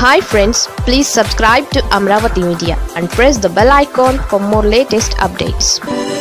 hi friends please subscribe to Amaravati media and press the bell icon for more latest updates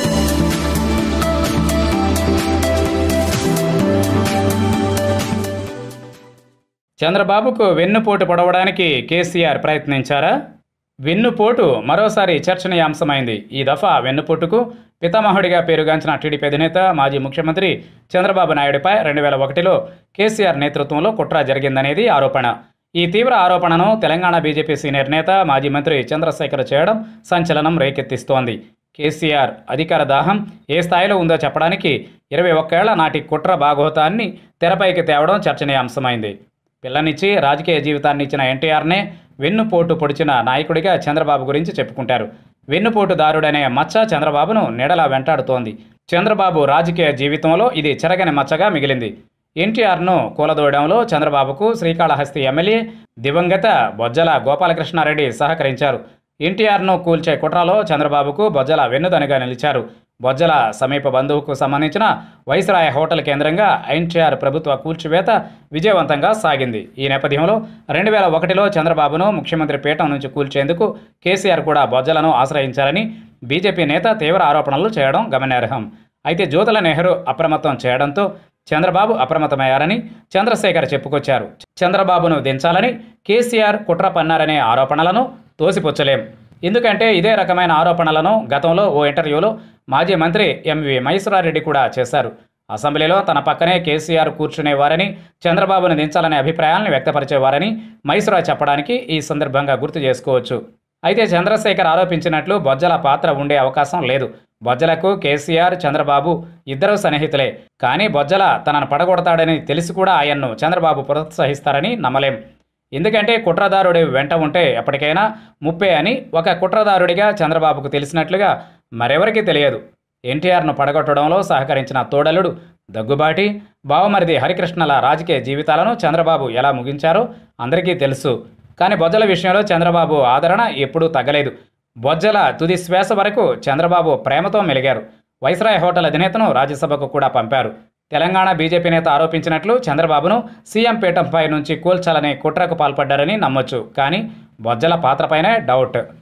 చంద్రబాబుకు వెన్నుపోటు పొడవడానికి కేసీఆర్ ప్రయత్నించారా వెన్నుపోటు మరోసారి చర్చనీయాంశమైంది ఈ దఫా వెన్నుపోటుకు పితామహుడిగా పేరుగాంచిన టీడీపీ అధినేత మాజీ ముఖ్యమంత్రి చంద్రబాబు నాయుడుపై రెండు వేల ఒకటిలో కేసీఆర్ నేతృత్వంలో కుట్ర జరిగిందనేది ఆరోపణ ఈ తీవ్ర ఆరోపణను తెలంగాణ బీజేపీ సీనియర్ నేత మాజీ మంత్రి చంద్రశేఖర్ చేయడం సంచలనం రేకెత్తిస్తోంది కేసీఆర్ అధికార దాహం ఏ స్థాయిలో ఉందో చెప్పడానికి ఇరవై ఒక్కేళ్ల నాటి కుట్ర బాగోతాన్ని తెరపైకి తేవడం చర్చనీయాంశమైంది పిల్లనిచ్చి రాజకీయ జీవితాన్ని ఇచ్చిన ఎన్టీఆర్నే వెన్నుపోటు పొడిచిన నాయకుడిగా చంద్రబాబు గురించి చెప్పుకుంటారు వెన్నుపోటుదారుడనే మచ్చ చంద్రబాబును నీడలా వెంటాడుతోంది చంద్రబాబు రాజకీయ జీవితంలో ఇది చెరగని మచ్చగా మిగిలింది ఎన్టీఆర్ను కూలదోయడంలో చంద్రబాబుకు శ్రీకాళహస్తి ఎమ్మెల్యే దివంగత బొజ్జల గోపాలకృష్ణారెడ్డి సహకరించారు ఎన్టీఆర్ను కూల్చే కుట్రలో చంద్రబాబుకు బొజ్జల వెన్నుదనిగా నిలిచారు బొజ్జల సమీప బంధువుకు సంబంధించిన వైస్రాయ హోటల్ కేంద్రంగా ఎన్టీఆర్ ప్రభుత్వ కూల్చివేత విజయవంతంగా సాగింది ఈ నేపథ్యంలో రెండు వేల ఒకటిలో చంద్రబాబును ముఖ్యమంత్రి పీఠం నుంచి కూల్చేందుకు కేసీఆర్ కూడా బొజ్జలను ఆశ్రయించారని బీజేపీ నేత తీవ్ర ఆరోపణలు చేయడం గమనార్హం అయితే జ్యోతుల నెహ్రూ అప్రమత్తం చేయడంతో చంద్రబాబు అప్రమత్తమయ్యారని చంద్రశేఖర్ చెప్పుకొచ్చారు చంద్రబాబును దించాలని కేసీఆర్ కుట్ర పన్నారనే ఆరోపణలను తోసిపుచ్చలేం ఎందుకంటే ఇదే రకమైన ఆరోపణలను గతంలో ఓ ఇంటర్వ్యూలో మాజీ మంత్రి ఎంవి మహేశ్వరారెడ్డి కూడా చేశారు అసెంబ్లీలో తన పక్కనే కేసీఆర్ కూర్చునేవారని చంద్రబాబును దించాలనే అభిప్రాయాలను వ్యక్తపరిచేవారని మైసురా చెప్పడానికి ఈ సందర్భంగా గుర్తు చేసుకోవచ్చు అయితే చంద్రశేఖర్ ఆరోపించినట్లు బొజ్జల పాత్ర ఉండే అవకాశం లేదు బొజ్జలకు కేసీఆర్ చంద్రబాబు ఇద్దరు సన్నిహితులే కానీ బొజ్జల తనను పడగొడతాడని తెలిసి కూడా ఆయన్ను చంద్రబాబు ప్రోత్సహిస్తారని నమ్మలేం ఎందుకంటే కుట్రదారుడి వెంట ఉంటే ఎప్పటికైనా ముప్పే అని ఒక కుట్రదారుడిగా చంద్రబాబుకు తెలిసినట్లుగా మరెవరికీ తెలియదు ఎన్టీఆర్ను పడగొట్టడంలో సహకరించిన తోడలుడు దగ్గుబాటి బావమరిది హరికృష్ణల రాజకీయ జీవితాలను చంద్రబాబు ఎలా ముగించారో అందరికీ తెలుసు కానీ బొజ్జల విషయంలో చంద్రబాబు ఆదరణ ఎప్పుడూ తగ్గలేదు బొజ్జల తుది శ్వాస వరకు చంద్రబాబు ప్రేమతో మెలిగారు వైస్రాయ్ హోటల్ అధినేతను రాజ్యసభకు కూడా పంపారు తెలంగాణ బీజేపీ నేత ఆరోపించినట్లు చంద్రబాబును సీఎం పీఠంపై నుంచి కూల్చాలనే కుట్రకు పాల్పడ్డారని నమ్మొచ్చు కానీ బొజ్జల పాత్రపైనే డౌట్